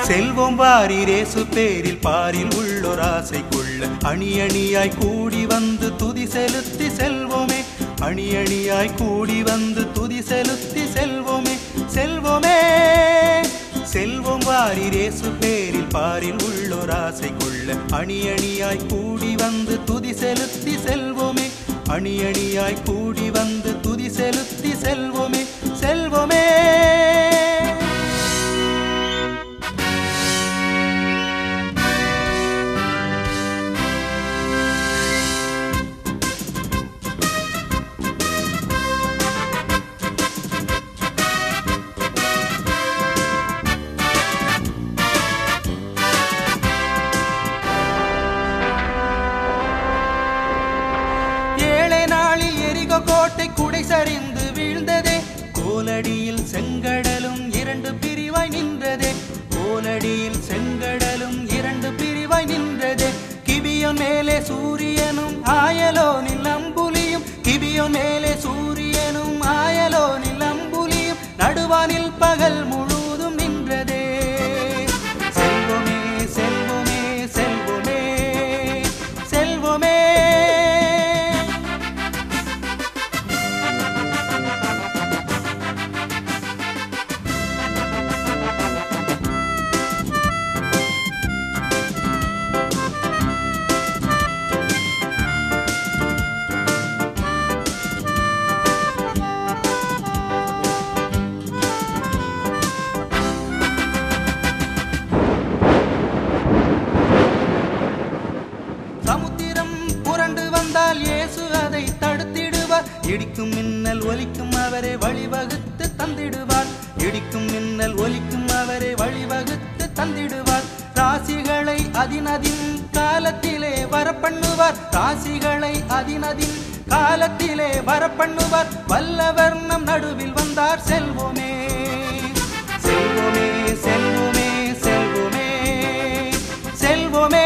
செல்வம் வாரிரேசு பேரில் பாரில் உள்ளோர் ஆசை கொள்ள அணி அணியாய் கூடி வந்து துதி செலுத்தி செல்வோமே அணி அணியாய் கூடி வந்து துதி செலுத்தி செல்வோமே செல்வோமே செல்வம் வாரிரேசு பேரில் பாரில் உள்ளோர் ஆசை கொள்ள அணி அணியாய் கூடி வந்து துதி செலுத்தி செல்வோமே அணி அணியாய் கூடி வந்து துதி செலுத்தி செல்வோமே செல்வோமே ஏழை நாளில் எரிகோ கோட்டை குடை சரிந்து வீழ்ந்ததே கோலடியில் செங்கடலும் இரண்டு பிரிவாய் நின்றதே கோலடியில் செங்கடலும் இரண்டு பிரிவாய் நின்றதே கிபியோன் மேலே சூரியனும் ஆயலோனில் அம்புலியும் கிபியோன் மேலே சூரியனும் ஆயலோனில் அம்புலியும் நடுவானில் பகல் முழுதும் நின்றதே செல்வமே செல்வமே செல்வமே செல்வமே சமுத்திரம் புரண்டு வந்தால் இயேசு அதை தடுத்திடுவார் இடிக்கும் மின்னல் ஒலிக்கும் அவரை வழிவகுத்து தந்திடுவார் இடிக்கும் மின்னல் ஒலிக்கும் அவரை வழிவகுத்து தந்திடுவார் ராசிகளை அதினதின் காலத்திலே வரப்பண்ணுவார் ராசிகளை அதினதின் காலத்திலே வரப்பண்ணுவார் வல்லவர் நம் நடுவில் வந்தார் செல்வோமே செல்வோமே செல்வோமே செல்வோமே செல்வோமே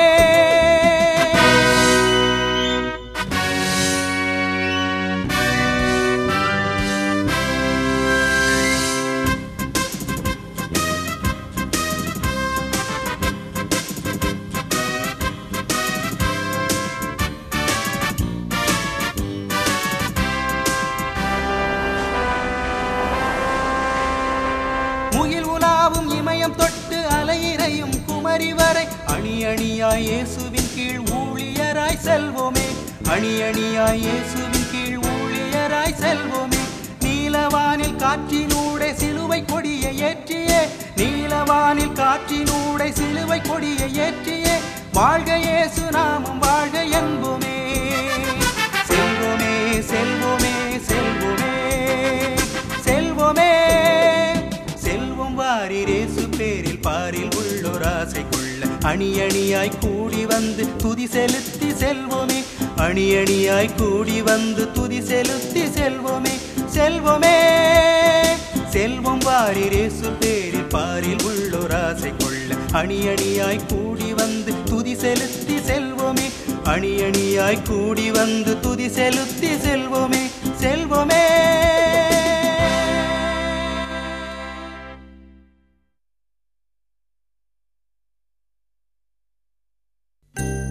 முகில் உலாவும் இமயம் தொட்டு அலையிறையும் குமரி வரை அணி அணியாய் இயேசுவின் கீழ் ஊழியராய் செல்வோமே அணி அணியாய் இயேசுவின் கீழ் ஊழியராய் செல்வோமே நீலவானில் காற்றினூடே சிலுவை கொடியை ஏற்றியே நீலவானில் காற்றினூடே சிலுவை கொடியை ஏற்றியே வாழ்க இயேசு நாமம் வாழ்க என்போமே செல்வோமே செல்வோமே செல்வோமே செல்வோமே செல்வம் வாரிரேசு பேரில் பாரில் உள்ளோர் ஆசை கொள்ள அணி அணியாய் கூடி வந்து துதி செலுத்தி செல்வோமே அணி அணியாய் கூடி வந்து துதி செலுத்தி செல்வோமே செல்வோமே செல்வம் வாரிரேசு பேரில் பாரில் உள்ளோர் ஆசை கொள்ள அணி அணியாய் கூடி வந்து துதி செலுத்தி செல்வோமே அணி அணியாய் கூடி வந்து துதி செலுத்தி செல்